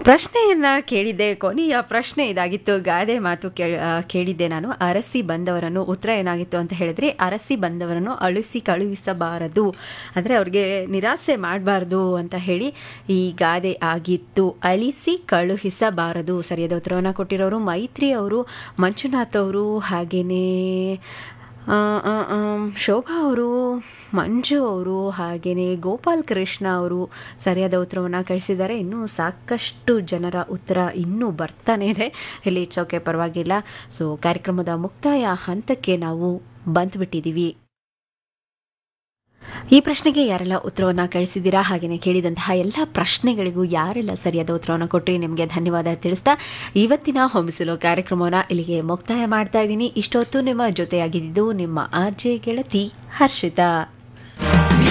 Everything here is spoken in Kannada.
ಪ್ರಶ್ನೆಯನ್ನ ಕೇಳಿದ್ದೆ ಕೊನೆಯ ಪ್ರಶ್ನೆ ಇದಾಗಿತ್ತು ಗಾದೆ ಮಾತು ಕೇಳ ಆ, ಕೇಳಿದ್ದೆ ನಾನು ಅರಸಿ ಬಂದವರನ್ನು ಉತ್ತರ ಏನಾಗಿತ್ತು ಅಂತ ಹೇಳಿದ್ರೆ ಅರಸಿ ಬಂದವರನ್ನು ಅಳಿಸಿ ಕಳುಹಿಸಬಾರದು ಅಂದರೆ ಅವ್ರಿಗೆ ನಿರಾಸೆ ಮಾಡಬಾರ್ದು ಅಂತ ಹೇಳಿ ಈ ಗಾದೆ ಆಗಿತ್ತು ಅಳಿಸಿ ಕಳುಹಿಸಬಾರದು ಸರಿಯಾದ ಉತ್ತರವನ್ನು ಕೊಟ್ಟಿರೋರು ಮೈತ್ರಿ ಅವರು ಮಂಜುನಾಥ್ ಅವರು ಹಾಗೆಯೇ ಆ, ಆ, ಆಮ್, ಶೋಭಾ ಅವರು ಮಂಜು ಅವರು ಹಾಗೆಯೇ ಗೋಪಾಲ್ ಕೃಷ್ಣ ಅವರು ಸರಿಯಾದ ಉತ್ತರವನ್ನು ಕಳಿಸಿದ್ದಾರೆ ಇನ್ನೂ ಸಾಕಷ್ಟು ಜನರ ಉತ್ತರ ಇನ್ನೂ ಬರ್ತಾನೆ ಇದೆ ಇಲ್ಲಿ ಇಟ್ಸ್ ಓಕೆ ಪರವಾಗಿಲ್ಲ ಸೊ ಕಾರ್ಯಕ್ರಮದ ಮುಕ್ತಾಯ ಹಂತಕ್ಕೆ ನಾವು ಬಂದುಬಿಟ್ಟಿದ್ದೀವಿ ಈ ಪ್ರಶ್ನೆಗೆ ಯಾರೆಲ್ಲ ಉತ್ತರವನ್ನು ಕಳಿಸಿದ್ದೀರಾ ಹಾಗೆಯೇ ಕೇಳಿದಂತಹ ಎಲ್ಲ ಪ್ರಶ್ನೆಗಳಿಗೂ ಯಾರೆಲ್ಲ ಸರಿಯಾದ ಉತ್ತರವನ್ನು ಕೊಟ್ಟರೆ ನಿಮಗೆ ಧನ್ಯವಾದ ತಿಳಿಸ್ತಾ ಇವತ್ತಿನ ಹೊಂಬಿಸಲು ಕಾರ್ಯಕ್ರಮವನ್ನು ಇಲ್ಲಿಗೆ ಮುಕ್ತಾಯ ಮಾಡ್ತಾ ಇದ್ದೀನಿ ಇಷ್ಟೊತ್ತು ನಿಮ್ಮ ಜೊತೆಯಾಗಿದ್ದು ನಿಮ್ಮ ಆರ್ ಜೆ ಗೆಳತಿ ಹರ್ಷಿತಾ